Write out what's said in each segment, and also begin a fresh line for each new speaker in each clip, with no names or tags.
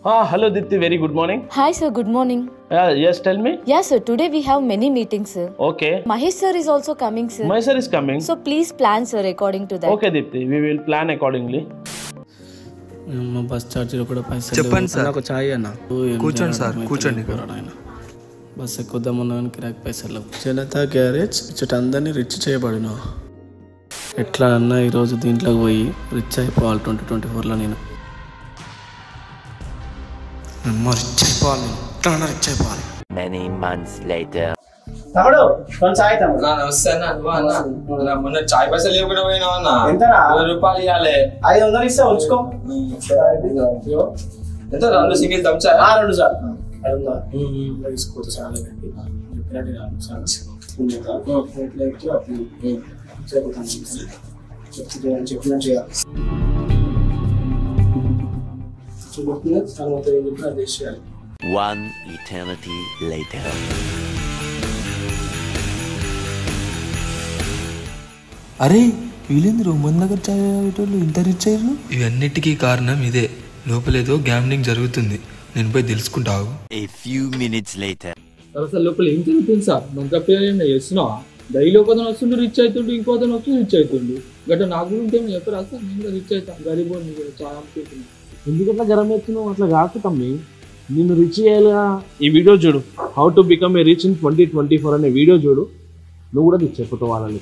Ah, hello Dipti, very good morning.
Hi, sir. Good morning.
Uh, yes, tell me.
Yeah, sir. Today we have many meetings, sir.
Okay.
Mahesh sir is also coming, sir.
My sir is coming.
So please plan, sir, according to that.
Okay, Dipti, we will plan accordingly.
మా bus ఛార్జీలు కూడా పైసలు
చెప్పండి
లేవు.
Sir.
అన్న, ఒక చాయ్ అన్న ఓ, ఏం
కూర్చోండి
చేయాలో
సార్,
అర్థమైతే
కూర్చోండి.
లేదు పోరాడు ఆయన. బస్ ఎక్కుదామన్నా కానీ కిరాక్ పైసలు లేవు జనతా గ్యారేజ్ ఇచ్చట అందరినీ రిచ్ చేయబడిన ఎట్లా అన్నా ఈరోజు దీంట్లోకి పోయి రిచ్ అయిపోవాలి ట్వంటీ ట్వంటీ ఫోర్లో నేను అమ్మ రిచ్ అయిపోవాలి నేను ఎట్లా అన్నా రిచ్ అయిపోవాలి
Many months later.
తమ్ముడు కొంచెం సాయి తమ్ముడు
నా నమస్తే అన్న నువ్వు అన్న నా మొన్న చాయ్ పైసలు లేకుండా పోయినావు అన్న
ఎంతరా?
ఇరవై రూపాయలు ఇవ్వాలి
ఐదు వందలు ఇస్తే ఉంచుకో
ఎంత రెండు సింగిల్ దంచా
ఆ, రెండు సార్
తీసుకోవచ్చు చాలా
చెప్పిన చేయాలి
One eternity later.
అరే వీళ్ళేంద్రు మన దగ్గర చదివేటోళ్ళు ఇంత రిచ్ అయ్యారు
ఇవన్నిటికీ కారణం ఇదే లోపలేదో గ్యామ్లింగ్ జరుగుతుంది నేను పోయి తెలుసుకుంటావు
A few minutes later.
అసలు లోపల ఏం జరుగుతుంది సార్ మన తప్పేమైనా చేస్తున్నావా డైలీ ఒక అతను వస్తుండే రిచ్ అవుతుండు ఇంకో అతను వస్తూ రిచ్ అవుతుండు గట్ట నాకు గురించి ఏమి చెప్పరా సార్ నేను కూడా రిచ్ అవుతాను గరీబ్ చాలా అనుకుంటున్నాను
ఎందుకట్లా గరం ఎత్తున్నావు అట్లా కాకు తమ్మి నిన్ను రిచ్ చేయాలిగా ఈ వీడియో చూడు how to become a rich in twenty twenty four అనే వీడియో చూడు నువ్వు కూడా రిచ్ అయిపోతావు వాళ్ళని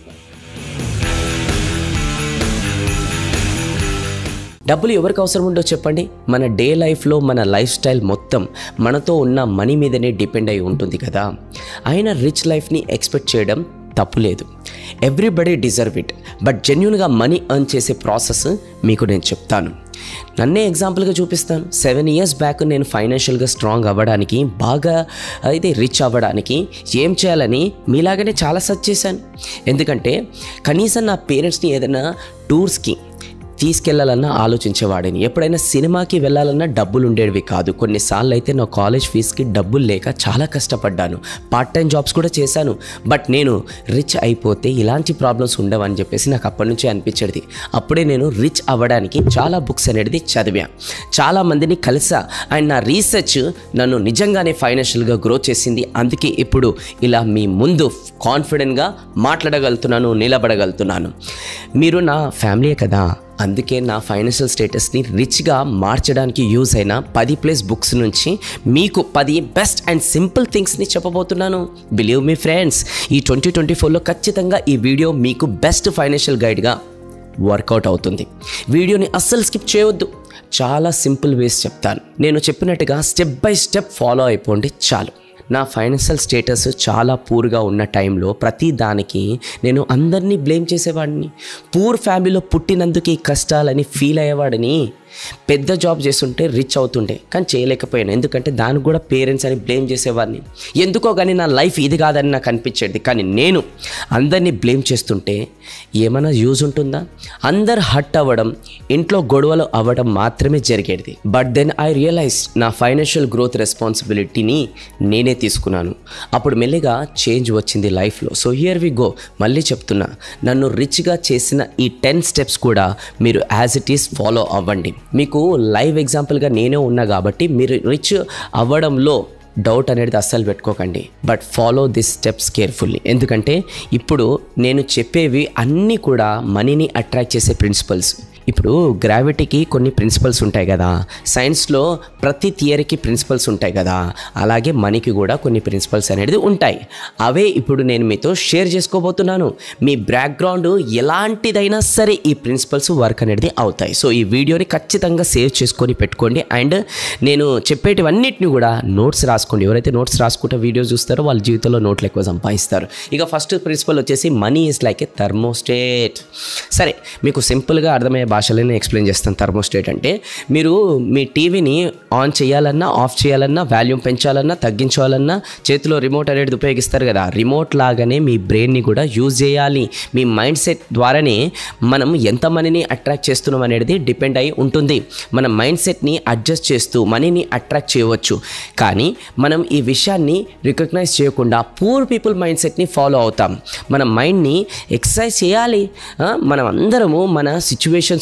డబ్బులు ఎవరికి అవసరం ఉండో చెప్పండి మన డే లైఫ్లో మన లైఫ్ స్టైల్ మొత్తం మనతో ఉన్న మనీ మీదనే డిపెండ్ అయి ఉంటుంది కదా ఆయన రిచ్ లైఫ్ని ఎక్స్పెక్ట్ చేయడం తప్పులేదు ఎవ్రీబడి డిజర్వ్ ఇట్ బట్ జెన్యున్గా మనీ ఎర్న్ చేసే ప్రాసెస్ మీకు నేను చెప్తాను నన్నే ఎగ్జాంపుల్గా చూపిస్తాను సెవెన్ ఇయర్స్ బ్యాక్ నేను ఫైనాన్షియల్గా స్ట్రాంగ్ అవ్వడానికి బాగా అయితే రిచ్ అవ్వడానికి ఏం చేయాలని మీలాగానే చాలా సర్చ్ చేశాను ఎందుకంటే కనీసం నా పేరెంట్స్ని ఏదైనా టూర్స్కి తీసుకెళ్లాలన్నా ఆలోచించేవాడిని ఎప్పుడైనా సినిమాకి వెళ్ళాలన్నా డబ్బులు ఉండేవి కాదు కొన్నిసార్లు అయితే నా కాలేజ్ ఫీజుకి డబ్బులు లేక చాలా కష్టపడ్డాను పార్ట్ టైం జాబ్స్ కూడా చేశాను బట్ నేను రిచ్ అయిపోతే ఇలాంటి ప్రాబ్లమ్స్ ఉండవని చెప్పేసి నాకు అప్పటి నుంచే అనిపించేది అప్పుడే నేను రిచ్ అవ్వడానికి చాలా బుక్స్ అనేది చదివా చాలా మందిని కలిసా అండ్ నా రీసెర్చ్ నన్ను నిజంగానే ఫైనాన్షియల్గా గ్రో చేసింది అందుకే ఇప్పుడు ఇలా మీ ముందు కాన్ఫిడెంట్గా మాట్లాడగలుగుతున్నాను నిలబడగలుగుతున్నాను మీరు నా ఫ్యామిలీయే కదా అందుకే నా ఫైనాన్షియల్ స్టేటస్ని రిచ్గా మార్చడానికి యూజ్ అయిన పది ప్లస్ బుక్స్ నుంచి మీకు పది బెస్ట్ అండ్ సింపుల్ థింగ్స్ని చెప్పబోతున్నాను బిలీవ్ మీ ఫ్రెండ్స్ ఈ ట్వంటీ ట్వంటీ ఫోర్లో ఖచ్చితంగా ఈ వీడియో మీకు బెస్ట్ ఫైనాన్షియల్ గైడ్గా వర్కౌట్ అవుతుంది వీడియోని అస్సలు స్కిప్ చేయవద్దు చాలా సింపుల్ వేస్ చెప్తాను నేను చెప్పినట్టుగా స్టెప్ బై స్టెప్ ఫాలో అయిపోండి చాలు నా ఫైనాన్షియల్ స్టేటస్ చాలా పూర్గా ఉన్న టైంలో ప్రతి దానికి నేను అందరినీ బ్లేమ్ చేసేవాడిని పూర్ ఫ్యామిలీలో పుట్టినందుకు ఈ కష్టాలని ఫీల్ అయ్యేవాడిని పెద్ద జాబ్ చేస్తుంటే రిచ్ అవుతుండే కానీ చేయలేకపోయాను ఎందుకంటే దానికి కూడా పేరెంట్స్ అని బ్లేమ్ చేసేవాడిని ఎందుకో కానీ నా లైఫ్ ఇది కాదని నాకు అనిపించేది కానీ నేను అందరినీ బ్లేమ్ చేస్తుంటే ఏమైనా యూజ్ ఉంటుందా అందరు హట్ అవ్వడం ఇంట్లో గొడవలు అవ్వడం మాత్రమే జరిగేది బట్ దెన్ ఐ రియలైజ్ నా ఫైనాన్షియల్ గ్రోత్ రెస్పాన్సిబిలిటీని నేనే తీసుకున్నాను అప్పుడు మెల్లిగా చేంజ్ వచ్చింది లైఫ్లో సో హియర్ వి గో మళ్ళీ చెప్తున్నా నన్ను రిచ్గా చేసిన ఈ టెన్ స్టెప్స్ కూడా మీరు యాజ్ ఇట్ ఈస్ ఫాలో అవ్వండి మీకు లైవ్ ఎగ్జాంపుల్గా నేనే ఉన్నా కాబట్టి మీరు రిచ్ అవ్వడంలో డౌట్ అనేది అస్సలు పెట్టుకోకండి but follow this steps carefully ఎందుకంటే ఇప్పుడు నేను చెప్పేవి అన్నీ కూడా మనీని అట్రాక్ట్ చేసే ప్రిన్సిపల్స్ ఇప్పుడు గ్రావిటీకి కొన్ని ప్రిన్సిపల్స్ ఉంటాయి కదా సైన్స్లో ప్రతి థియరీకి ప్రిన్సిపల్స్ ఉంటాయి కదా అలాగే మనీకి కూడా కొన్ని ప్రిన్సిపల్స్ అనేది ఉంటాయి అవే ఇప్పుడు నేను మీతో షేర్ చేసుకోబోతున్నాను మీ బ్యాక్గ్రౌండ్ ఎలాంటిదైనా సరే ఈ ప్రిన్సిపల్స్ వర్క్ అనేది అవుతాయి సో ఈ వీడియోని ఖచ్చితంగా సేవ్ చేసుకొని పెట్టుకోండి అండ్ నేను చెప్పేటివన్నిటిని కూడా నోట్స్ రాసుకోండి ఎవరైతే నోట్స్ రాసుకుంటే వీడియో చూస్తారో వాళ్ళ జీవితంలో నోట్లు ఎక్కువ సంపాదిస్తారు ఇక ఫస్ట్ ప్రిన్సిపల్ వచ్చేసి money is like a thermostat సరే మీకు సింపుల్గా అర్థమయ్యే భాషలోనే ఎక్స్ప్లెయిన్ చేస్తాను థర్మోస్టేట్ అంటే మీరు మీ టీవీని ఆన్ చేయాలన్నా ఆఫ్ చేయాలన్నా వాల్యూమ్ పెంచాలన్నా తగ్గించాలన్నా చేతిలో రిమోట్ అనేది ఉపయోగిస్తారు కదా రిమోట్ లాగానే మీ బ్రెయిన్ని కూడా యూజ్ చేయాలి మీ మైండ్ సెట్ ద్వారానే మనం ఎంత మనీని అట్రాక్ట్ చేస్తున్నాం అనేది డిపెండ్ అయి ఉంటుంది మన మైండ్ సెట్ని అడ్జస్ట్ చేస్తూ మనీని అట్రాక్ట్ చేయవచ్చు కానీ మనం ఈ విషయాన్ని రికగ్నైజ్ చేయకుండా పూర్ పీపుల్ మైండ్ సెట్ని ఫాలో అవుతాం మన మైండ్ని ఎక్సర్సైజ్ చేయాలి ఆ, మనం అందరము మన సిచ్యువేషన్స్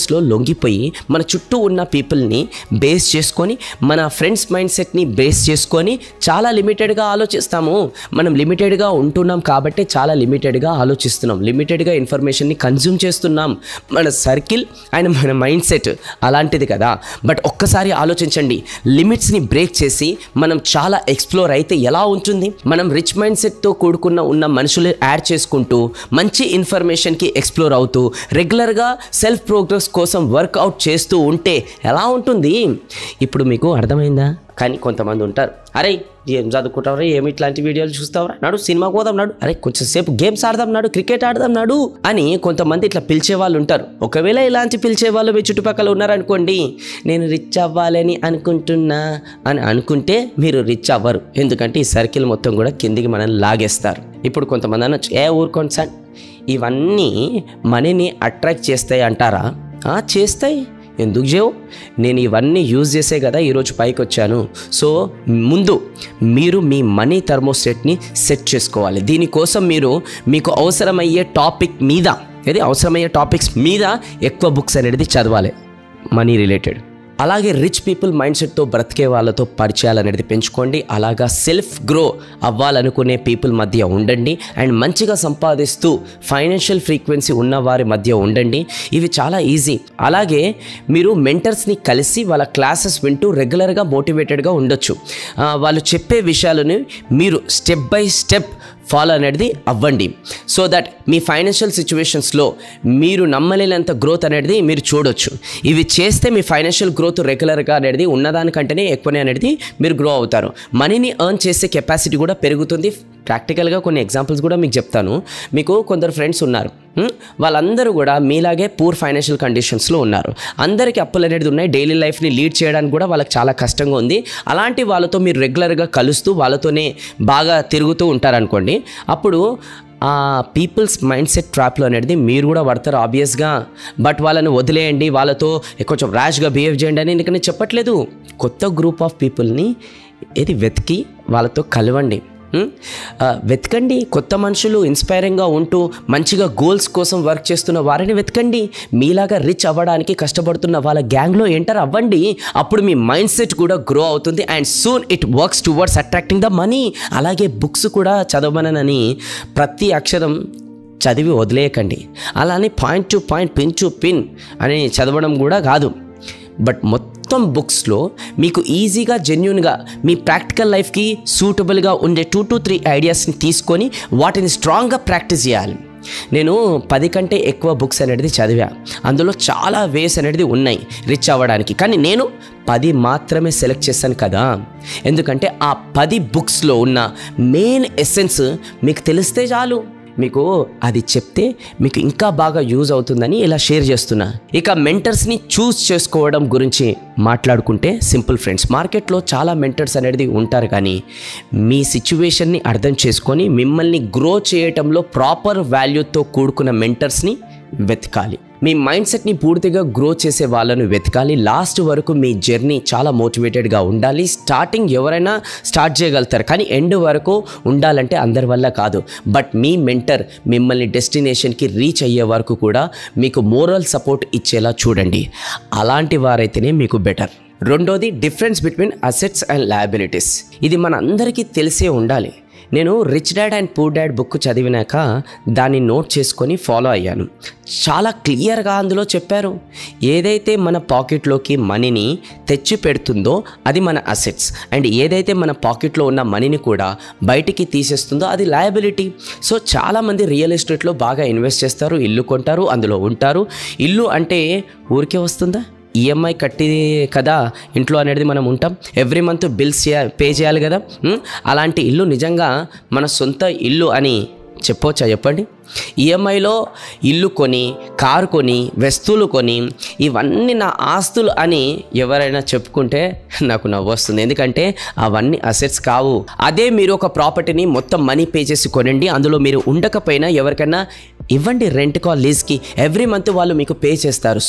సిచ్యువేషన్స్లో లొంగిపోయి మన చుట్టూ ఉన్న పీపుల్ని బేస్ చేసుకొని మన ఫ్రెండ్స్ మైండ్ సెట్ని బేస్ చేసుకొని చాలా లిమిటెడ్గా ఆలోచిస్తాము మనం లిమిటెడ్గా ఉంటున్నాం కాబట్టి చాలా లిమిటెడ్గా ఆలోచిస్తున్నాం లిమిటెడ్గా ఇన్ఫర్మేషన్ని కన్జ్యూమ్ చేస్తున్నాం మన సర్కిల్ అండ్ మన మైండ్ సెట్ అలాంటిది కదా బట్ ఒక్కసారి ఆలోచించండి లిమిట్స్ని బ్రేక్ చేసి మనం చాలా ఎక్స్ప్లోర్ అయితే ఎలా ఉంటుంది మనం రిచ్ మైండ్ సెట్తో కూడుకున్న ఉన్న మనుషులు యాడ్ చేసుకుంటూ మంచి ఇన్ఫర్మేషన్కి ఎక్స్ప్లోర్ అవుతూ రెగ్యులర్గా సెల్ఫ్ ప్రోగ్రెస్ కోసం వర్కౌట్ చేస్తూ ఉంటే ఎలా ఉంటుంది ఇప్పుడు మీకు అర్థమైందా కానీ కొంతమంది ఉంటారు అరే ఏం చదువుకుంటావురా ఏమి ఇట్లాంటి వీడియోలు చూస్తావురా నాడు సినిమాకి పోదాం నాడు అరే కొంచెం సేపు గేమ్స్ ఆడదాం నాడు క్రికెట్ ఆడదాం నాడు అని కొంతమంది ఇట్లా పిలిచే వాళ్ళు ఉంటారు ఒకవేళ ఇలాంటి పిలిచే వాళ్ళు మీ చుట్టుపక్కల ఉన్నారనుకోండి నేను రిచ్ అవ్వాలని అనుకుంటున్నా అని అనుకుంటే మీరు రిచ్ అవ్వరు ఎందుకంటే ఈ సర్కిల్ మొత్తం కూడా కిందికి మనల్ని లాగేస్తారు ఇప్పుడు కొంతమంది అనొచ్చు ఏ ఊరుకోండి సార్ ఇవన్నీ మనీని అట్రాక్ట్ చేస్తాయి అంటారా ఆ, చేస్తాయి ఎందుకు చేయవు నేను ఇవన్నీ యూజ్ చేసే కదా ఈరోజు పైకి వచ్చాను సో ముందు మీరు మీ మనీ థర్మోస్టేట్ని సెట్ చేసుకోవాలి దీనికోసం మీరు మీకు అవసరమయ్యే టాపిక్ మీద ఏది అవసరమయ్యే టాపిక్స్ మీద ఎక్కువ బుక్స్ అనేది చదవాలి మనీ రిలేటెడ్ అలాగే రిచ్ పీపుల్ మైండ్ సెట్తో బ్రతికే వాళ్ళతో పరిచయాలు అనేది పెంచుకోండి అలాగా సెల్ఫ్ గ్రో అవ్వాలనుకునే పీపుల్ మధ్య ఉండండి అండ్ మంచిగా సంపాదిస్తూ ఫైనాన్షియల్ ఫ్రీక్వెన్సీ ఉన్న వారి మధ్య ఉండండి ఇవి చాలా ఈజీ అలాగే మీరు మెంటర్స్ని కలిసి వాళ్ళ క్లాసెస్ వింటూ రెగ్యులర్గా మోటివేటెడ్గా ఉండొచ్చు ఆ, వాళ్ళు చెప్పే విషయాలను మీరు స్టెప్ బై స్టెప్ ఫాలో అనేది అవ్వండి సో దట్ మీ ఫైనాన్షియల్ సిచ్యువేషన్స్లో మీరు నమ్మలేనంత గ్రోత్ అనేది మీరు చూడొచ్చు ఇవి చేస్తే మీ ఫైనాన్షియల్ గ్రోత్ రెగ్యులర్గా అనేది ఉన్నదానికంటేనే ఎక్కువనే అనేది మీరు గ్రో అవుతారు మనీని ఎర్న్ చేసే కెపాసిటీ కూడా పెరుగుతుంది ప్రాక్టికల్గా కొన్ని ఎగ్జాంపుల్స్ కూడా మీకు చెప్తాను మీకు కొందరు ఫ్రెండ్స్ ఉన్నారు హ్మ్? వాళ్ళందరూ కూడా మీలాగే పూర్ ఫైనాన్షియల్ కండిషన్స్లో ఉన్నారు అందరికీ అప్పులు అనేది ఉన్నాయి డైలీ లైఫ్ని లీడ్ చేయడానికి కూడా వాళ్ళకి చాలా కష్టంగా ఉంది అలాంటి వాళ్ళతో మీరు రెగ్యులర్గా కలుస్తూ వాళ్ళతోనే బాగా తిరుగుతూ ఉంటారనుకోండి అప్పుడు ఆ పీపుల్స్ మైండ్ సెట్ ట్రాప్లో అనేది మీరు కూడా పడతారు ఆబ్వియస్గా బట్ వాళ్ళని వదిలేయండి వాళ్ళతో కొంచెం ర్యాష్గా బిహేవ్ చేయండి అని నేను చెప్పట్లేదు కొత్త గ్రూప్ ఆఫ్ పీపుల్ని ఇది వెతికి వాళ్ళతో కలవండి ఉం? ఆ, వెతకండి కొత్త మనుషులు ఇన్స్పైరింగ్గా ఉంటూ మంచిగా గోల్స్ కోసం వర్క్ చేస్తున్న వారిని వెతకండి మీలాగా రిచ్ అవ్వడానికి కష్టపడుతున్న వాళ్ళ గ్యాంగ్లో ఎంటర్ అవ్వండి అప్పుడు మీ మైండ్ సెట్ కూడా గ్రో అవుతుంది and soon it works towards attracting the money అలాగే బుక్స్ కూడా చదవనని ప్రతి అక్షరం చదివి వదిలేయకండి అలానే point to point pin to pin అని చదవడం కూడా కాదు బట్ మొత్తం బుక్స్లో మీకు ఈజీగా జెన్యున్గా మీ ప్రాక్టికల్ లైఫ్కి సూటబుల్గా ఉండే టూ టు త్రీ ఐడియాస్ని తీసుకొని వాటిని స్ట్రాంగ్గా ప్రాక్టీస్ చేయాలి నేను పది కంటే ఎక్కువ బుక్స్ అనేది చదివా అందులో చాలా వేస్ అనేది ఉన్నాయి రిచ్ అవ్వడానికి కానీ నేను పది మాత్రమే సెలెక్ట్ చేశాను కదా ఎందుకంటే ఆ పది బుక్స్లో ఉన్న మెయిన్ ఎసెన్స్ మీకు తెలిస్తే చాలు మీకు అది చెప్తే మీకు ఇంకా బాగా యూజ్ అవుతుందని ఇలా షేర్ చేస్తున్నా ఇక మెంటర్స్ని చూస్ చేసుకోవడం గురించి మాట్లాడుకుంటే సింపుల్ ఫ్రెండ్స్ మార్కెట్లో చాలా మెంటర్స్ అనేది ఉంటారు కానీ మీ సిచ్యువేషన్ని అర్థం చేసుకొని మిమ్మల్ని గ్రో చేయటంలో ప్రాపర్ వాల్యూతో కూడుకున్న మెంటర్స్ని వెతకాలి మీ మైండ్ సెట్ని పూర్తిగా గ్రో చేసే వాళ్ళను వెతకాలి లాస్ట్ వరకు మీ జర్నీ చాలా మోటివేటెడ్గా ఉండాలి స్టార్టింగ్ ఎవరైనా స్టార్ట్ చేయగలుగుతారు కానీ ఎండ్ వరకు ఉండాలంటే అందరి వల్ల కాదు బట్ మీ మెంటర్ మిమ్మల్ని డెస్టినేషన్కి రీచ్ అయ్యే వరకు కూడా మీకు మోరల్ సపోర్ట్ ఇచ్చేలా చూడండి అలాంటి వారైతేనే మీకు బెటర్ రెండోది difference between assets and liabilities ఇది మన అందరికీ తెలిసే ఉండాలి నేను rich dad and poor dad book చదివినాక దాన్ని నోట్ చేసుకొని ఫాలో అయ్యాను చాలా క్లియర్గా అందులో చెప్పారు ఏదైతే మన పాకెట్లోకి మనీని తెచ్చి పెడుతుందో అది మన అసెట్స్ అండ్ ఏదైతే మన పాకెట్లో ఉన్న మనీని కూడా బయటికి తీసేస్తుందో అది లయబిలిటీ సో చాలామంది రియల్ ఎస్టేట్లో బాగా ఇన్వెస్ట్ చేస్తారు ఇల్లు కొంటారు అందులో ఉంటారు ఇల్లు అంటే ఊరికే వస్తుందా ఈఎంఐ కట్టి కదా ఇంట్లో అనేది మనం ఉంటాం ఎవ్రీ మంత్ బిల్స్ పే చేయాలి కదా ఉం? అలాంటి ఇల్లు నిజంగా మన సొంత ఇల్లు అని చెప్పవచ్చా చెప్పండి ఈఎంఐలో ఇల్లు కొని కారు కొని వస్తువులు కొని ఇవన్నీ నా ఆస్తులు అని ఎవరైనా చెప్పుకుంటే నాకు నవ్వు వస్తుంది ఎందుకంటే అవన్నీ అసెట్స్ కావు అదే మీరు ఒక ప్రాపర్టీని మొత్తం మనీ పే చేసి కొనండి అందులో మీరు ఉండకపోయినా ఎవరికైనా ఇవ్వండి రెంట్ కాల్ లీజ్కి ఎవ్రీ మంత్ వాళ్ళు మీకు పే చేస్తారు so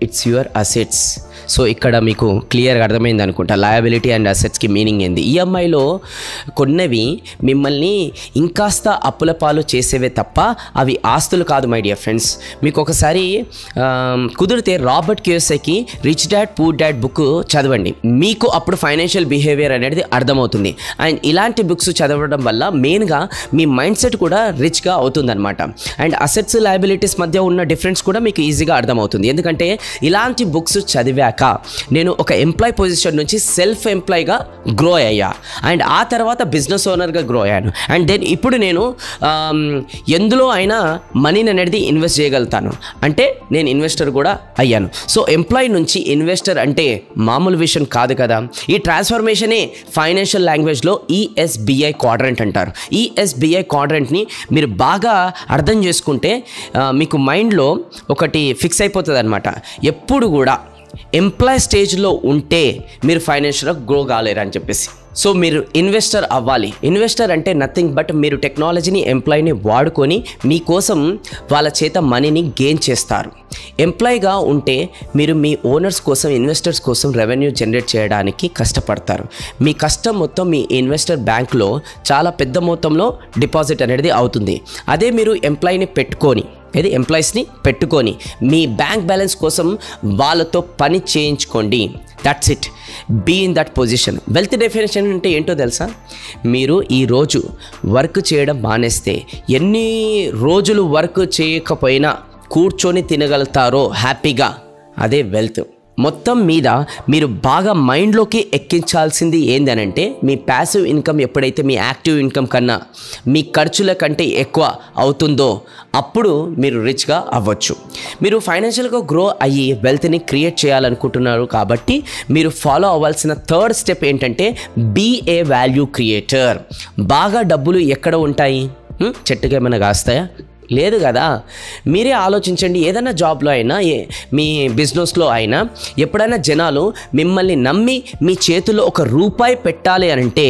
it's your assets so ఇక్కడ మీకు క్లియర్గా అర్థమైంది అనుకుంటా లయబిలిటీ అండ్ అసెట్స్కి మీనింగ్ ఏంది ఈఎంఐలో కొన్నవి మిమ్మల్ని ఇంకాస్త అప్పుల పాలు చేసేవే తప్ప అవి ఆస్తులు కాదు మై డియర్ ఫ్రెండ్స్ మీకు ఒకసారి ఆ, కుదిరితే రాబర్ట్ క్యూఎస్ఐకి rich dad poor dad book చదవండి మీకు అప్పుడు ఫైనాన్షియల్ బిహేవియర్ అనేది అర్థమవుతుంది అండ్ ఇలాంటి బుక్స్ చదవడం వల్ల మెయిన్గా మీ మైండ్ సెట్ కూడా రిచ్గా అవుతుందన్నమాట అండ్ అసెట్స్ లయబిలిటీస్ మధ్య ఉన్న డిఫరెన్స్ కూడా మీకు ఈజీగా అర్థమవుతుంది ఎందుకంటే ఇలాంటి బుక్స్ చదివాక నేను ఒక ఎంప్లాయ్ పొజిషన్ నుంచి సెల్ఫ్ ఎంప్లాయ్గా గ్రో అయ్యా అండ్ ఆ తర్వాత బిజినెస్ ఓనర్గా గ్రో అయ్యాను అండ్ దెన్ ఇప్పుడు నేను ఆమ్, ఎందులో అయినా మనీని అనేది ఇన్వెస్ట్ చేయగలుగుతాను అంటే నేను ఇన్వెస్టర్ కూడా అయ్యాను సో ఎంప్లాయ్ నుంచి ఇన్వెస్టర్ అంటే మామూలు విషయం కాదు కదా ఈ ట్రాన్స్ఫర్మేషనే ఫైనాన్షియల్ లాంగ్వేజ్లో ఈఎస్బిఐ క్వాడ్రెంట్ అంటారు ఈఎస్బిఐ క్వాడ్రెంట్ని మీరు బాగా అర్థం చేసుకుంటే ఆ, మీకు మైండ్లో ఒకటి ఫిక్స్ అయిపోతుంది అనమాట ఎప్పుడు కూడా ఎంప్లాయ్ స్టేజ్లో ఉంటే మీరు ఫైనాన్షియల్గా గ్రో కాలేరు అని చెప్పేసి సో మీరు ఇన్వెస్టర్ అవ్వాలి ఇన్వెస్టర్ అంటే నథింగ్ బట్ మీరు టెక్నాలజీని ఎంప్లాయ్ని వాడుకొని మీకోసం వాళ్ళ చేత మనీని గెయిన్ చేస్తారు ఎంప్లాయ్గా ఉంటే మీరు మీ ఓనర్స్ కోసం ఇన్వెస్టర్స్ కోసం రెవెన్యూ జనరేట్ చేయడానికి కష్టపడతారు మీ కష్టం మొత్తం మీ ఇన్వెస్టర్ బ్యాంక్లో చాలా పెద్ద మొత్తంలో డిపాజిట్ అనేది అవుతుంది అదే మీరు ఎంప్లాయ్ని పెట్టుకొని ఇది ఎంప్లాయీస్ని పెట్టుకొని మీ బ్యాంక్ బ్యాలెన్స్ కోసం వాళ్ళతో పని చేయించుకోండి that's it be in that position wealth definition అంటే ఏంటో తెలుసా మీరు ఈరోజు వర్క్ చేయడం మానేస్తే ఎన్ని రోజులు వర్క్ చేయకపోయినా కూర్చొని తినగలుగుతారో హ్యాపీగా అదే వెల్త్ మొత్తం మీద మీరు బాగా మైండ్లోకి ఎక్కించాల్సింది ఏందనంటే మీ ప్యాసివ్ ఇన్కమ్ ఎప్పుడైతే మీ యాక్టివ్ ఇన్కమ్ కన్నా మీ ఖర్చుల కంటే ఎక్కువ అవుతుందో అప్పుడు మీరు రిచ్గా అవ్వచ్చు మీరు ఫైనాన్షియల్గా గ్రో అయ్యి వెల్త్ని క్రియేట్ చేయాలనుకుంటున్నారు కాబట్టి మీరు ఫాలో అవ్వాల్సిన థర్డ్ స్టెప్ ఏంటంటే బీ ఏ వాల్యూ క్రియేటర్ బాగా డబ్బులు ఎక్కడ ఉంటాయి హ్మ్? చెట్టుకి ఏమైనా కాస్తాయా లేదు కదా మీరే ఆలోచించండి ఏదైనా జాబ్లో అయినా ఏ మీ బిజినెస్లో అయినా ఎప్పుడైనా జనాలు మిమ్మల్ని నమ్మి మీ చేతిలో ఒక రూపాయి పెట్టాలి అని అంటే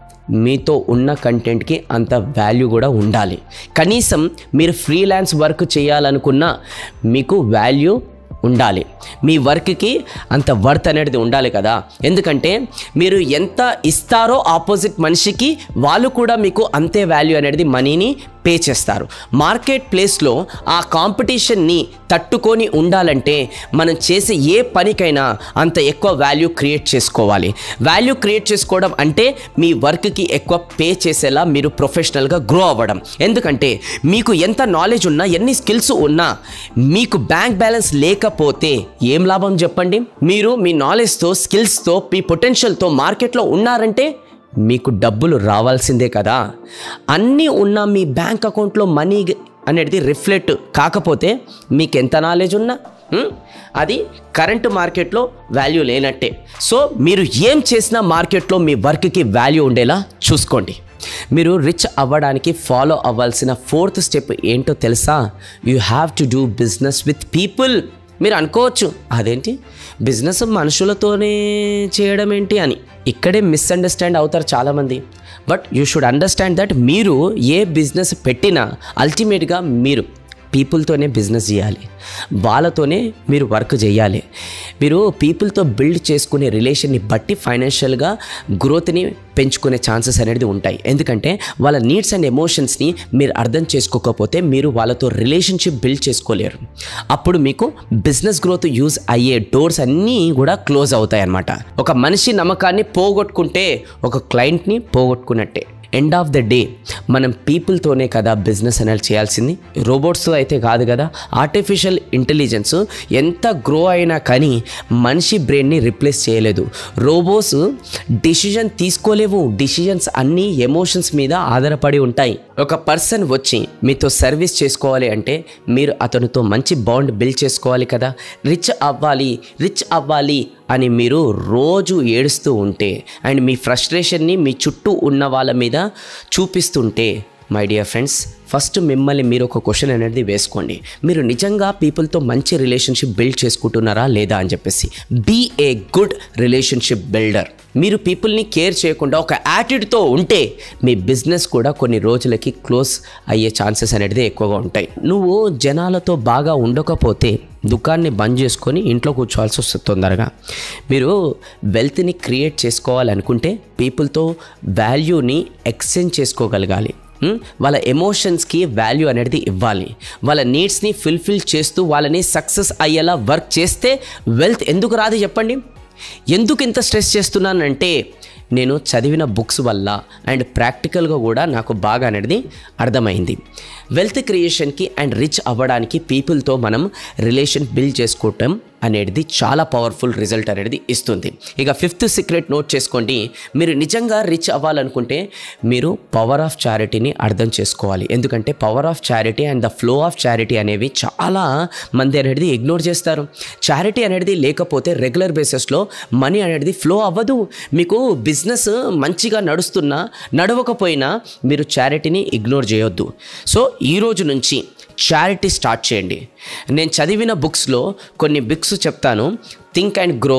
మీతో ఉన్న కంటెంట్కి అంత వాల్యూ కూడా ఉండాలి కనీసం మీరు ఫ్రీలాన్స్ వర్క్ చేయాలనుకున్నా మీకు వాల్యూ ఉండాలి మీ వర్క్కి అంత వర్త్ అనేది ఉండాలి కదా ఎందుకంటే మీరు ఎంత ఇస్తారో ఆపోజిట్ మనిషికి వాళ్ళు కూడా మీకు అంతే వాల్యూ అనేది మనీని పే చేస్తారు మార్కెట్ ప్లేస్లో ఆ కాంపిటీషన్ని తట్టుకొని ఉండాలంటే మనం చేసే ఏ పనికైనా అంత ఎక్కువ వాల్యూ క్రియేట్ చేసుకోవాలి వాల్యూ క్రియేట్ చేసుకోవడం అంటే మీ వర్క్కి ఎక్కువ పే చేసేలా మీరు ప్రొఫెషనల్గా గ్రో అవ్వడం ఎందుకంటే మీకు ఎంత నాలెడ్జ్ ఉన్నా ఎన్ని స్కిల్స్ ఉన్నా మీకు బ్యాంక్ బ్యాలెన్స్ లేకపోతే ఏం లాభం చెప్పండి మీరు మీ నాలెడ్జ్తో స్కిల్స్తో మీ పొటెన్షియల్తో మార్కెట్లో ఉన్నారంటే మీకు డబ్బులు రావాల్సిందే కదా అన్నీ ఉన్న మీ బ్యాంక్ అకౌంట్లో మనీ అనేది రిఫ్లెక్ట్ కాకపోతే మీకు ఎంత నాలెడ్జ్ ఉన్నా హ్మ్, అది కరెంట్ మార్కెట్లో వాల్యూ లేనట్టే సో మీరు ఏం చేసినా మార్కెట్లో మీ వర్క్కి వాల్యూ ఉండేలా చూసుకోండి మీరు రిచ్ అవ్వడానికి ఫాలో అవ్వాల్సిన ఫోర్త్ స్టెప్ ఏంటో తెలుసా you have to do business with people మీరు అనుకోవచ్చు అదేంటి బిజినెస్ మనుషులతోనే చేయడం ఏంటి అని ఇక్కడే మిస్అండర్స్టాండ్ అవుతారు చాలామంది but you should understand that మీరు ఏ బిజినెస్ పెట్టినా అల్టిమేట్గా మీరు పీపుల్తోనే బిజినెస్ చేయాలి వాళ్ళతోనే మీరు వర్క్ చేయాలి మీరు పీపుల్తో బిల్డ్ చేసుకునే రిలేషన్ని బట్టి ఫైనాన్షియల్గా గ్రోత్ని పెంచుకునే ఛాన్సెస్ అనేది ఉంటాయి ఎందుకంటే వాళ్ళ నీడ్స్ అండ్ ఎమోషన్స్ని మీరు అర్థం చేసుకోకపోతే మీరు వాళ్ళతో రిలేషన్షిప్ బిల్డ్ చేసుకోలేరు అప్పుడు మీకు బిజినెస్ గ్రోత్ యూజ్ అయ్యే డోర్స్ అన్నీ కూడా క్లోజ్ అవుతాయి అన్నమాట ఒక మనిషి నమ్మకాన్ని పోగొట్టుకుంటే ఒక క్లయింట్ని పోగొట్టుకున్నట్టే ఎండ్ ఆఫ్ ద డే మనం పీపుల్తోనే కదా బిజినెస్ అనేది చేయాల్సింది రోబోట్స్తో అయితే కాదు కదా ఆర్టిఫిషియల్ ఇంటెలిజెన్స్ ఎంత గ్రో అయినా కానీ మనిషి బ్రెయిన్ని రిప్లేస్ చేయలేదు రోబోస్ డిసిజన్ తీసుకోలేవు డిసిజన్స్ అన్నీ ఎమోషన్స్ మీద ఆధారపడి ఉంటాయి ఒక పర్సన్ వచ్చి మీతో సర్వీస్ చేసుకోవాలి అంటే మీరు అతనితో మంచి బాండ్ బిల్డ్ చేసుకోవాలి కదా రిచ్ అవ్వాలి రిచ్ అవ్వాలి అని మీరు రోజు ఏడుస్తూ ఉంటే అండ్ మీ ఫ్రస్ట్రేషన్ని మీ చుట్టూ ఉన్న వాళ్ళ మీద చూపిస్తుంటే మై డియర్ ఫ్రెండ్స్ ఫస్ట్ మిమ్మల్ని మీరు ఒక క్వశ్చన్ అనేది వేసుకోండి మీరు నిజంగా పీపుల్తో మంచి రిలేషన్షిప్ బిల్డ్ చేసుకుంటున్నారా లేదా అని చెప్పేసి be a good relationship builder మీరు పీపుల్ని కేర్ చేయకుండా ఒక యాటిట్యూడ్తో ఉంటే మీ బిజినెస్ కూడా కొన్ని రోజులకి క్లోజ్ అయ్యే ఛాన్సెస్ అనేది ఎక్కువగా ఉంటాయి నువ్వు జనాలతో బాగా ఉండకపోతే దుకాన్ని బంద్ చేసుకొని ఇంట్లో కూర్చోవాల్సి వస్తుంది తొందరగా మీరు వెల్త్ని క్రియేట్ చేసుకోవాలనుకుంటే పీపుల్తో వాల్యూని ఎక్స్చేంజ్ చేసుకోగలగాలి ఉం? వాళ్ళ ఎమోషన్స్కి వాల్యూ అనేది ఇవ్వాలి వాళ్ళ నీడ్స్ని ఫుల్ఫిల్ చేస్తూ వాళ్ళని సక్సెస్ అయ్యేలా వర్క్ చేస్తే వెల్త్ ఎందుకు రాదు చెప్పండి ఎందుకు ఇంత స్ట్రెస్ చేస్తున్నానంటే నేను చదివిన బుక్స్ వల్ల అండ్ ప్రాక్టికల్గా కూడా నాకు బాగా అనేది అర్థమైంది వెల్త్ క్రియేషన్కి అండ్ రిచ్ అవ్వడానికి పీపుల్తో మనం రిలేషన్ బిల్డ్ చేసుకోవటం అనేది చాలా పవర్ఫుల్ రిజల్ట్ అనేది ఇస్తుంది ఇక ఫిఫ్త్ సీక్రెట్ నోట్ చేసుకోండి మీరు నిజంగా రిచ్ అవ్వాలనుకుంటే మీరు పవర్ ఆఫ్ చారిటీని అర్థం చేసుకోవాలి ఎందుకంటే power of charity and the flow of charity అనేవి చాలా మంది అనేది ఇగ్నోర్ చేస్తారు చారిటీ అనేది లేకపోతే రెగ్యులర్ బేసిస్లో మనీ అనేది ఫ్లో అవ్వదు మీకు బిజినెస్ మంచిగా నడుస్తున్నా నడవకపోయినా మీరు చారిటీని ఇగ్నోర్ చేయొద్దు సో ఈ రోజు నుంచి చారిటీ స్టార్ట్ చేయండి నేను చదివిన బుక్స్లో కొన్ని బుక్స్ చెప్తాను think and grow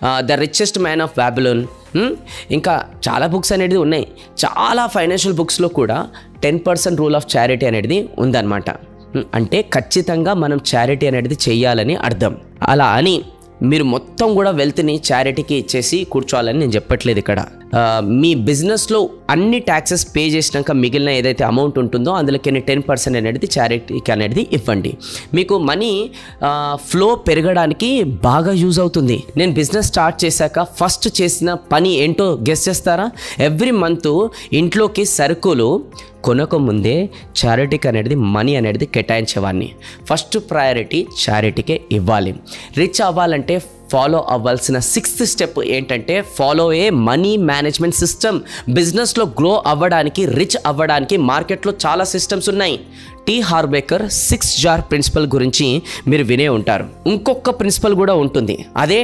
the richest man of Babylon ఇంకా చాలా బుక్స్ అనేది ఉన్నాయి చాలా ఫైనాన్షియల్ బుక్స్లో కూడా ten percent rule of charity అనేది ఉందన్నమాట Hmm, అంటే ఖచ్చితంగా మనం చారిటీ అనేది చెయ్యాలని అర్థం అలా అని మీరు మొత్తం కూడా వెల్త్ని చారిటీకి ఇచ్చేసి కూర్చోవాలని నేను చెప్పట్లేదు ఇక్కడ ఆ, మీ బిజినెస్లో అన్ని ట్యాక్సెస్ పే చేసినాక మిగిలిన ఏదైతే అమౌంట్ ఉంటుందో అందులోకి టెన్ పర్సెంట్ అనేది చారిటీకి అనేది ఇవ్వండి మీకు మనీ ఫ్లో పెరగడానికి బాగా యూజ్ అవుతుంది నేను బిజినెస్ స్టార్ట్ చేశాక ఫస్ట్ చేసిన పని ఏంటో గెస్ చేస్తారా ఎవ్రీ మంత్ ఇంట్లోకి సరుకులు కొనకముందే చారిటీకి అనేది మనీ అనేది కేటాయించేవాడిని ఫస్ట్ ప్రయారిటీ చారిటీకే ఇవ్వాలి రిచ్ అవ్వాలంటే ఫాలో అవ్వాల్సిన సిక్స్త్ స్టెప్ ఏంటంటే follow a money management system బిజినెస్లో గ్రో అవ్వడానికి రిచ్ అవ్వడానికి మార్కెట్లో చాలా సిస్టమ్స్ ఉన్నాయి T Harv Eker six jar principle గురించి మీరు వినే ఉంటారు ఇంకొక ప్రిన్సిపల్ కూడా ఉంటుంది అదే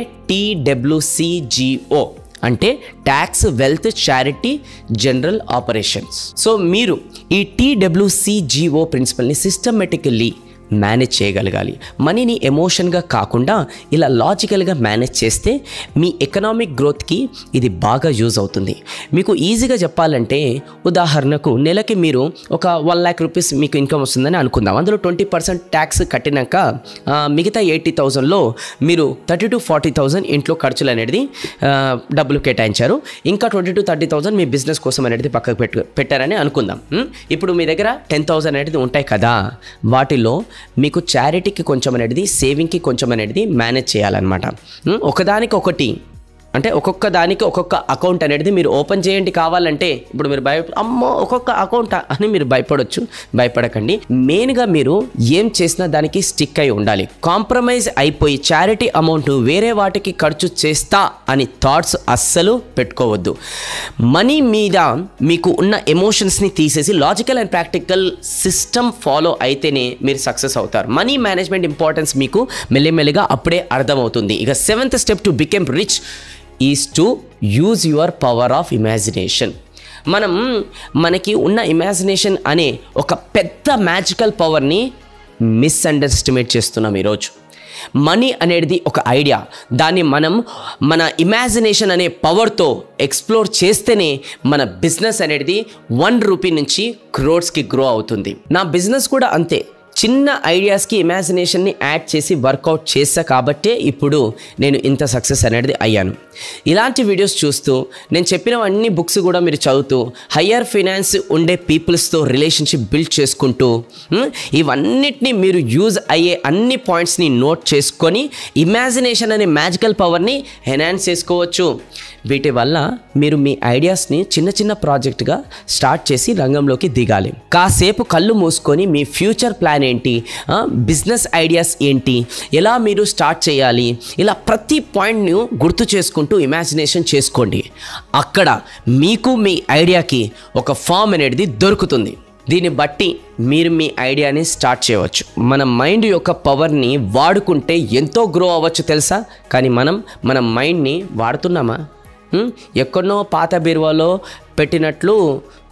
టీడబ్ల్యూసిజిఓ అంటే tax wealth charity general operations so మీరు ఈ టీడబ్ల్యూసిజిఓ ప్రిన్సిపల్ని సిస్టమేటికల్లీ మేనేజ్ చేయగలగాలి మనీని ఎమోషన్గా కాకుండా ఇలా లాజికల్గా మేనేజ్ చేస్తే మీ ఎకనామిక్ గ్రోత్కి ఇది బాగా యూజ్ అవుతుంది మీకు ఈజీగా చెప్పాలంటే ఉదాహరణకు నెలకి మీరు ఒక వన్ ల్యాక్ రూపీస్ మీకు ఇన్కమ్ వస్తుందని అనుకుందాం అందులో ట్వంటీ పర్సెంట్ ట్యాక్స్ కట్టినాక ఆ, మిగతా ఎయిటీ థౌజండ్లో మీరు థర్టీ టు ఫార్టీ థౌజండ్ ఇంట్లో ఖర్చులు అనేది ఆ, డబ్బులు కేటాయించారు ఇంకా ట్వంటీ టు థర్టీ థౌజండ్ మీ బిజినెస్ కోసం అనేది పక్కకు పెట్టు పెట్టారని అనుకుందాం ఉం? ఇప్పుడు మీ దగ్గర టెన్ థౌజండ్ అనేది ఉంటాయి కదా వాటిలో మీకు చారిటీకి కొంచెం అనేది సేవింగ్కి కొంచెం అనేది మేనేజ్ చేయాలన్నమాట ఉం? ఒకదానికి ఒకటి అంటే ఒక్కొక్క దానికి ఒక్కొక్క అకౌంట్ అనేది మీరు ఓపెన్ చేయండి కావాలంటే ఇప్పుడు మీరు భయ అమ్మో ఒక్కొక్క అకౌంట్ అని మీరు భయపడొచ్చు భయపడకండి మెయిన్గా మీరు ఏం చేసినా దానికి స్టిక్ అయి ఉండాలి కాంప్రమైజ్ అయిపోయి చారిటీ అమౌంట్ వేరే వాటికి ఖర్చు చేస్తా అని థాట్స్ అస్సలు పెట్టుకోవద్దు మనీ మీద మీకు ఉన్న ఎమోషన్స్ని తీసేసి logical and practical system follow అయితేనే మీరు సక్సెస్ అవుతారు మనీ మేనేజ్మెంట్ ఇంపార్టెన్స్ మీకు మెల్లిమెల్లిగా అప్పుడే అర్థమవుతుంది ఇక seventh step to become rich is to use your power of imagination మనం మనకి ఉన్న ఇమాజినేషన్ అనే ఒక పెద్ద మ్యాజికల్ పవర్ని మిస్అండర్స్టిమేట్ చేస్తున్నాం ఈరోజు మనీ అనేది ఒక ఐడియా దాన్ని మనం మన ఇమాజినేషన్ అనే పవర్తో ఎక్స్ప్లోర్ చేస్తేనే మన బిజినెస్ అనేది వన్ రూపీ నుంచి క్రోడ్స్కి గ్రో అవుతుంది నా బిజినెస్ కూడా అంతే చిన్న ఐడియాస్కి ఇమాజినేషన్ని యాడ్ చేసి వర్కౌట్ చేసా కాబట్టే ఇప్పుడు నేను ఇంత సక్సెస్ అనేది అయ్యాను ఇలాంటి వీడియోస్ చూస్తూ నేను చెప్పినవన్నీ బుక్స్ కూడా మీరు చదువుతూ హయ్యర్ ఫైనాన్స్ ఉండే పీపుల్స్తో రిలేషన్షిప్ బిల్డ్ చేసుకుంటూ ఉమ్, ఇవన్నిటిని మీరు యూజ్ అయ్యే అన్ని పాయింట్స్ని నోట్ చేసుకొని ఇమాజినేషన్ అనే మ్యాజికల్ పవర్ని ఎన్హాన్స్ చేసుకోవచ్చు వీటి వల్ల మీరు మీ ఐడియాస్ని చిన్న చిన్న ప్రాజెక్ట్గా స్టార్ట్ చేసి రంగంలోకి దిగాలి కాసేపు కళ్ళు మూసుకొని మీ ఫ్యూచర్ ప్లాన్ ఏంటి ఆ, బిజినెస్ ఐడియాస్ ఏంటి ఎలా మీరు స్టార్ట్ చేయాలి ఇలా ప్రతి పాయింట్ను గుర్తు చేసుకుంటూ ఇమాజినేషన్ చేసుకోండి అక్కడ మీకు మీ ఐడియాకి ఒక ఫామ్ అనేది దొరుకుతుంది దీన్ని బట్టి మీరు మీ ఐడియాని స్టార్ట్ చేయవచ్చు మన మైండ్ యొక్క పవర్ని వాడుకుంటే ఎంతో గ్రో అవ్వచ్చు తెలుసా కానీ మనం మన మైండ్ని వాడుతున్నామా ఉం? ఎక్కడనో పాత బీరువాలో పెట్టినట్లు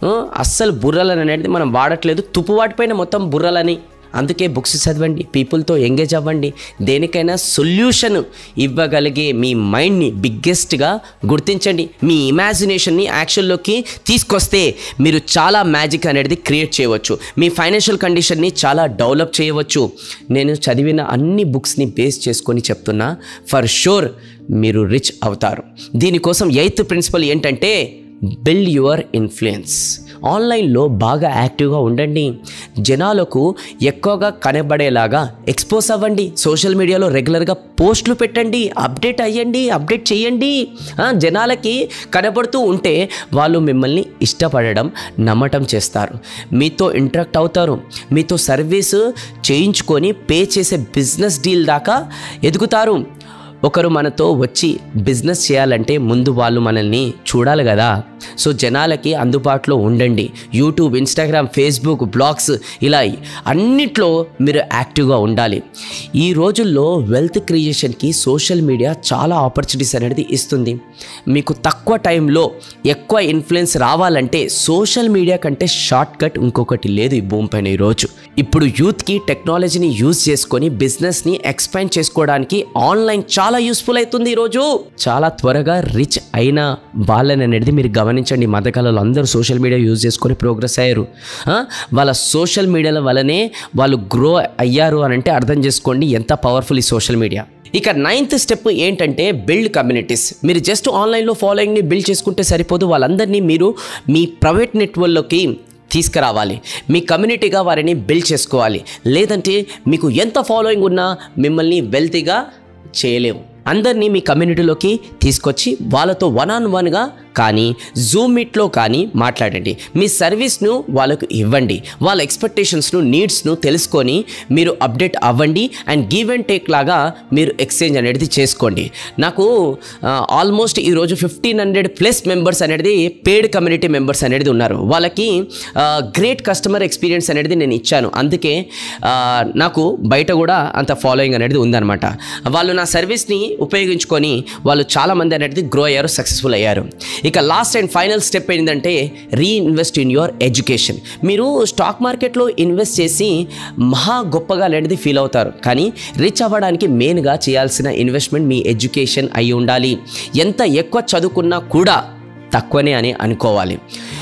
ఆ, అస్సలు బుర్రలని అనేది మనం వాడట్లేదు తుప్పువాటిపైన మొత్తం బుర్రలని అందుకే బుక్స్ చదవండి పీపుల్తో ఎంగేజ్ అవ్వండి దేనికైనా సొల్యూషన్ ఇవ్వగలిగే మీ మైండ్ని బిగ్గెస్ట్గా గుర్తించండి మీ ఇమాజినేషన్ని యాక్షన్లోకి తీసుకొస్తే మీరు చాలా మ్యాజిక్ అనేది క్రియేట్ చేయవచ్చు మీ ఫైనాన్షియల్ కండిషన్ని చాలా డెవలప్ చేయవచ్చు నేను చదివిన అన్ని బుక్స్ని బేస్ చేసుకొని చెప్తున్నా ఫర్ షూర్ మీరు రిచ్ అవుతారు దీనికోసం ఎయిత్ ప్రిన్సిపల్ ఏంటంటే బిల్డ్ యువర్ ఇన్ఫ్లుయెన్స్ ఆన్లైన్లో బాగా యాక్టివ్గా ఉండండి జనాలకు ఎక్కువగా కనబడేలాగా ఎక్స్పోజ్ అవ్వండి సోషల్ మీడియాలో రెగ్యులర్గా పోస్టులు పెట్టండి అప్డేట్ అయ్యండి అప్డేట్ చేయండి ఆ, జనాలకి కనబడుతూ ఉంటే వాళ్ళు మిమ్మల్ని ఇష్టపడడం నమ్మటం చేస్తారు మీతో ఇంటరాక్ట్ అవుతారు మీతో సర్వీస్ చేయించుకొని పే చేసే బిజినెస్ డీల్ దాకా ఎదుగుతారు ఒకరు మనతో వచ్చి బిజినెస్ చేయాలంటే ముందు వాళ్ళు మనల్ని చూడాలి కదా సో జనాలకి అందుబాటులో ఉండండి యూట్యూబ్ ఇన్స్టాగ్రామ్ ఫేస్బుక్ బ్లాగ్స్ ఇలా అన్నిట్లో మీరు యాక్టివ్గా ఉండాలి ఈ రోజుల్లో వెల్త్ క్రియేషన్కి సోషల్ మీడియా చాలా ఆపర్చునిటీస్ అనేది ఇస్తుంది మీకు తక్కువ టైంలో ఎక్కువ ఇన్ఫ్లుయెన్స్ రావాలంటే సోషల్ మీడియా కంటే షార్ట్ కట్ ఇంకొకటి లేదు ఈ భూమి పైన ఈరోజు ఇప్పుడు యూత్కి టెక్నాలజీని యూజ్ చేసుకొని బిజినెస్ని ఎక్స్పాండ్ చేసుకోవడానికి ఆన్లైన్ చాలా యూస్ఫుల్ అవుతుంది ఈరోజు చాలా త్వరగా రిచ్ అయిన వాళ్ళని అనేది మీరు గమనించండి ఈ మధ్యకాలంలో అందరూ సోషల్ మీడియా యూజ్ చేసుకొని ప్రోగ్రెస్ అయ్యారు ఆ? వాళ్ళ సోషల్ మీడియాల వల్లనే వాళ్ళు గ్రో అయ్యారు అని అంటే అర్థం చేసుకోండి ఎంత పవర్ఫుల్ ఈ సోషల్ మీడియా ఇక నైన్త్ స్టెప్ ఏంటంటే బిల్డ్ కమ్యూనిటీస్ మీరు జస్ట్ ఆన్లైన్లో ఫాలోయింగ్ని బిల్డ్ చేసుకుంటే సరిపోదు వాళ్ళందరినీ మీరు మీ ప్రైవేట్ నెట్వర్క్లోకి తీసుకురావాలి మీ కమ్యూనిటీగా వారిని బిల్డ్ చేసుకోవాలి లేదంటే మీకు ఎంత ఫాలోయింగ్ ఉన్నా మిమ్మల్ని వెల్తీగా చేయలేము అందరినీ మీ కమ్యూనిటీలోకి తీసుకొచ్చి వాళ్ళతో వన్ ఆన్ వన్గా కానీ జూమ్ మీట్లో కానీ మాట్లాడండి మీ సర్వీస్ను వాళ్ళకు ఇవ్వండి వాళ్ళ ఎక్స్పెక్టేషన్స్ను నీడ్స్ను తెలుసుకొని మీరు అప్డేట్ అవ్వండి అండ్ గివ్ అండ్ టేక్ లాగా మీరు ఎక్స్చేంజ్ అనేది చేసుకోండి నాకు ఆల్మోస్ట్ ఈరోజు ఫిఫ్టీన్ హండ్రెడ్ ప్లస్ మెంబర్స్ అనేది పేడ్ కమ్యూనిటీ మెంబర్స్ అనేది ఉన్నారు వాళ్ళకి గ్రేట్ కస్టమర్ ఎక్స్పీరియన్స్ అనేది నేను ఇచ్చాను అందుకే ఆ, నాకు బయట కూడా అంత ఫాలోయింగ్ అనేది ఉందన్నమాట వాళ్ళు నా సర్వీస్ని ఉపయోగించుకొని వాళ్ళు చాలామంది అనేది గ్రో అయ్యారు సక్సెస్ఫుల్ అయ్యారు ఇక లాస్ట్ అండ్ ఫైనల్ స్టెప్ ఏంటంటే రీఇన్వెస్ట్ ఇన్ యువర్ ఎడ్యుకేషన్ మీరు స్టాక్ మార్కెట్లో ఇన్వెస్ట్ చేసి మహా గొప్పగా అనేది ఫీల్ అవుతారు కానీ రిచ్ అవ్వడానికి మెయిన్గా చేయాల్సిన ఇన్వెస్ట్మెంట్ మీ ఎడ్యుకేషన్ అయి ఉండాలి ఎంత ఎక్కువ చదువుకున్నా కూడా తక్కువనే అని అనుకోవాలి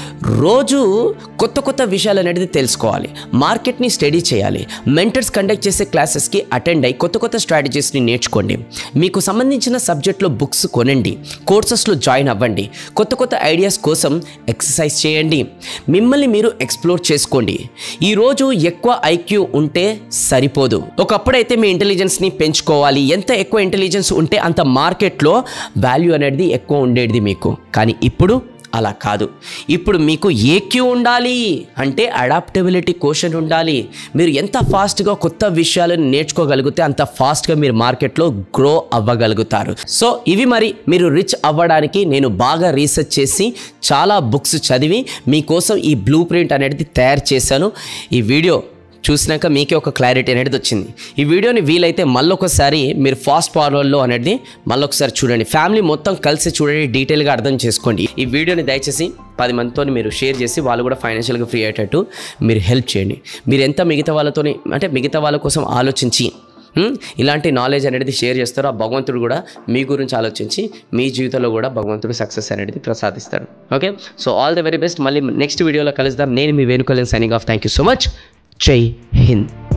రోజు కొత్త కొత్త విషయాలు అనేది తెలుసుకోవాలి మార్కెట్ని స్టడీ చేయాలి మెంటర్స్ కండక్ట్ చేసే క్లాసెస్కి అటెండ్ అయ్యి కొత్త కొత్త స్ట్రాటజీస్ని నేర్చుకోండి మీకు సంబంధించిన సబ్జెక్ట్లో బుక్స్ కొనండి కోర్సెస్లో జాయిన్ అవ్వండి కొత్త కొత్త ఐడియాస్ కోసం ఎక్సర్సైజ్ చేయండి మిమ్మల్ని మీరు ఎక్స్ప్లోర్ చేసుకోండి ఈరోజు ఎక్కువ ఐక్యూ ఉంటే సరిపోదు ఒకప్పుడైతే మీ ఇంటెలిజెన్స్ని పెంచుకోవాలి ఎంత ఎక్కువ ఇంటెలిజెన్స్ ఉంటే అంత మార్కెట్లో వాల్యూ అనేది ఎక్కువ ఉండేది మీకు కానీ ఇప్పుడు అలా కాదు ఇప్పుడు మీకు ఏక్యూ ఉండాలి అంటే అడాప్టబిలిటీ క్వశ్చన్ ఉండాలి మీరు ఎంత ఫాస్ట్గా కొత్త విషయాలను నేర్చుకోగలిగితే అంత ఫాస్ట్గా మీరు మార్కెట్లో గ్రో అవ్వగలుగుతారు సో ఇవి మరి మీరు రిచ్ అవ్వడానికి నేను బాగా రీసెర్చ్ చేసి చాలా బుక్స్ చదివి మీకోసం ఈ బ్లూ ప్రింట్ అనేది తయారు చేశాను ఈ వీడియో చూసినాక మీకే ఒక క్లారిటీ అనేది వచ్చింది ఈ వీడియోని వీలైతే మళ్ళొకసారి మీరు ఫాస్ట్ ఫార్వర్డ్లో అనేది మళ్ళొకసారి చూడండి ఫ్యామిలీ మొత్తం కలిసి చూడండి డీటెయిల్గా అర్థం చేసుకోండి ఈ వీడియోని దయచేసి పది మందితో మీరు షేర్ చేసి వాళ్ళు కూడా ఫైనాన్షియల్గా ఫ్రీ అయ్యేటట్టు మీరు హెల్ప్ చేయండి మీరు ఎంత మిగతా వాళ్ళతోని అంటే మిగతా వాళ్ళ కోసం ఆలోచించి హ్మ్, ఇలాంటి నాలెడ్జ్ అనేది షేర్ చేస్తారో ఆ భగవంతుడు కూడా మీ గురించి ఆలోచించి మీ జీవితంలో కూడా భగవంతుడు సక్సెస్ అనేది ప్రసాదిస్తాడు okay so all the very best మళ్ళీ నెక్స్ట్ వీడియోలో కలుద్దాం నేను మీ Venukaleni signing off thank you so much జై హింద్